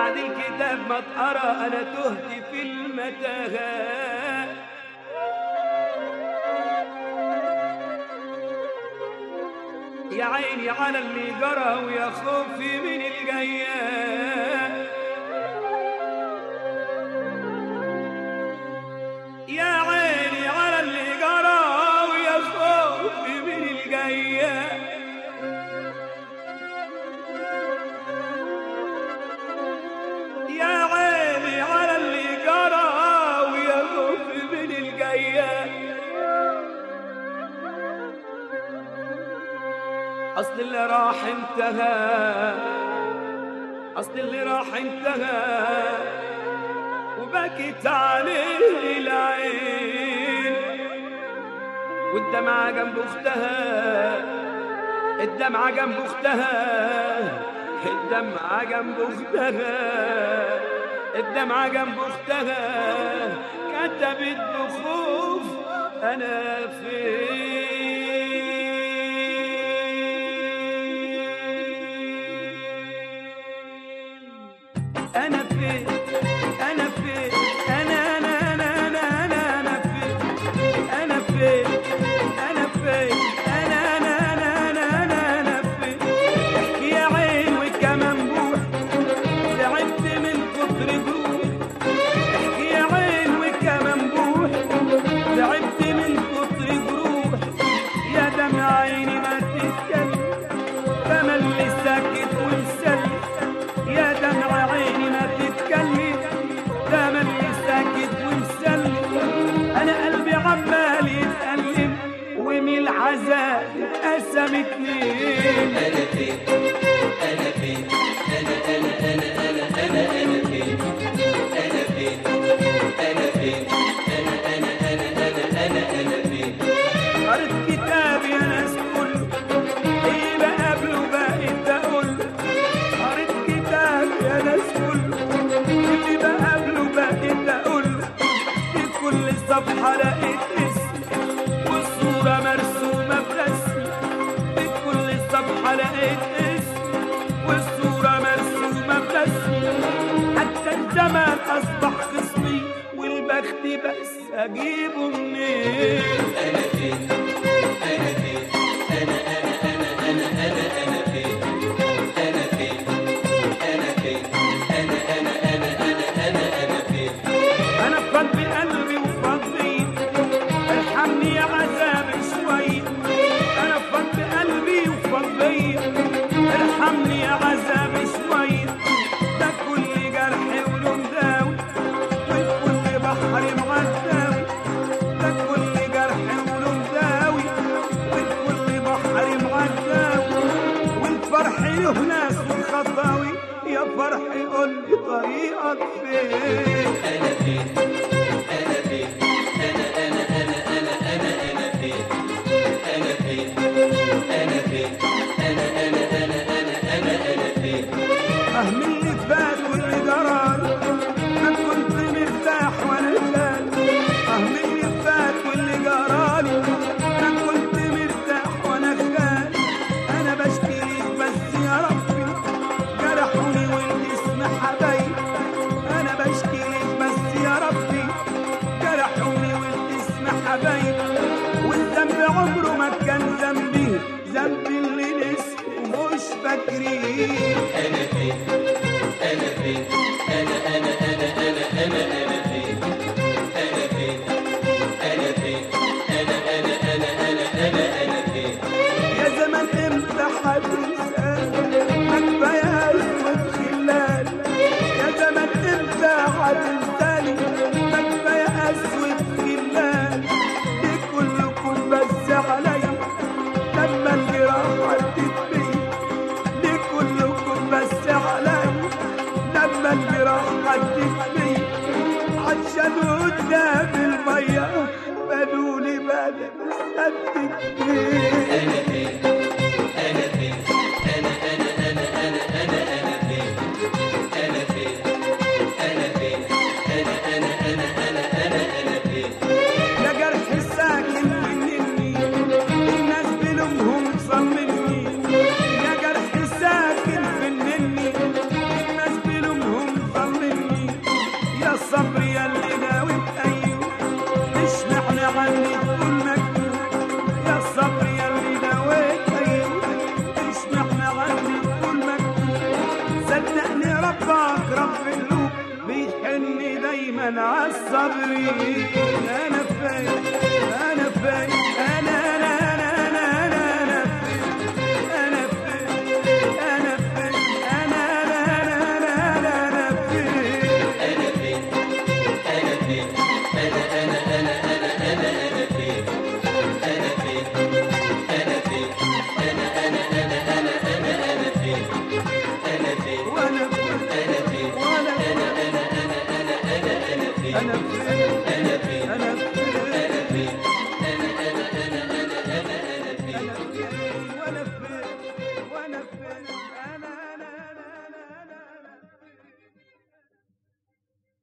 بعد الكتاب ما تقرا انا تهت في المتاهات يا عيني على اللي جرى ويا خوفي من الجيات يا عيني على اللي جرى ويا خوفي من الجيات يا عيني على اللي جرى ويا خوفي من الجيات اصل اللي راح انتهى اصل اللي راح انتهى وبكت عليه العين والدمعة جنب اختها الدمعة جنب اختها الدمعة جنب اختها الدمعة جنب اختها كتبت بخوف انا فين انا فين انا فين انا انا انا انا انا انا فين انا فين انا فين انا انا انا انا انا انا فين احكي يا عين والكمان بوح تعبت من كتر جروح احكي يا عين والكمان بوح تعبت من كتر جروح يا دمع عيني ما تتكلم فملي ساكت ومسلم يا دمع عيني ما تتكلم ده ملي ساكت ومسلم انا قلبي عمال يتألم ومن العذاب اتقسم اتنين انا فين انا فين انا انا انا انا انا انا فين انا فين انا فين انا انا انا انا انا انا فين قريت كتاب يا ناس كله ايه بقابله بقيت اقول قريت كتاب يا ناس كله اللي بقابله بقيت اقول في كل صفحة لقيت اسم والصورة مرسومة برسم في كل صفحة لقيت اسم والصورة مرسومة برسم حتى الزمان أصبح خصمي والبخت بس أجيبه منين انا فين انا فين انا انا انا انا انا انا فين انا فين انا فين انا انا انا انا انا انا فين انا في قلبي قلبي وفضي ارحمني يا عذابي شوي انا في قلبي قلبي وفضي ارحمني يا عذابي شوي ده كل جرح وله مداوي وكل بحر معداوي ده كل جرح وله مداوي وكل بحر معداوي والفرح له ناس والخطاوي يا فرحي قول لي طريقك فين انا فين انا فين انا انا انا انا انا انا فين انا فين انا فين انا انا انا انا انا انا فين فهم اللي فات واللي جرالي ما كنت مرتاح وانا خال فهم اللي فات واللي جرالي ما كنت مرتاح وانا خال انا بشكي ليك بس يا ربي جرحوني والجسم حبايب انا بشكي ليك بس يا ربي جرحوني والجسم حبايب والذنب عمره ما كان ذنبي ذنبي اللي نسيه مش فاكرين انا فين انا فين انا انا انا انا انا انا فين انا فين انا فين انا انا انا انا انا انا فين يا زمان امتى هتنساني ما كفايه اسود خلال يا زمان امتى هتنساني ما كفايه اسود خلال دي كلكم بس عليا لما الجراح عدت بيا دي كلكم بس عليا لما الجراح عدت بيا عشان قدام الميه بنولي بدل صدق بيه انا فين انا فين انا انا انا انا انا انا فين انا فين انا فين انا انا انا انا انا انا فين يا جرح ساكن مني الناس بلومهم صممني يا جرح ساكن مني الناس بلومهم عني تقول مكتوب يا الصبر يا اللي داويت عيوني تسمحنا عني تقول مكتوب صدقني ربك رب القلوب بيحن دايما عالصابرين انا فين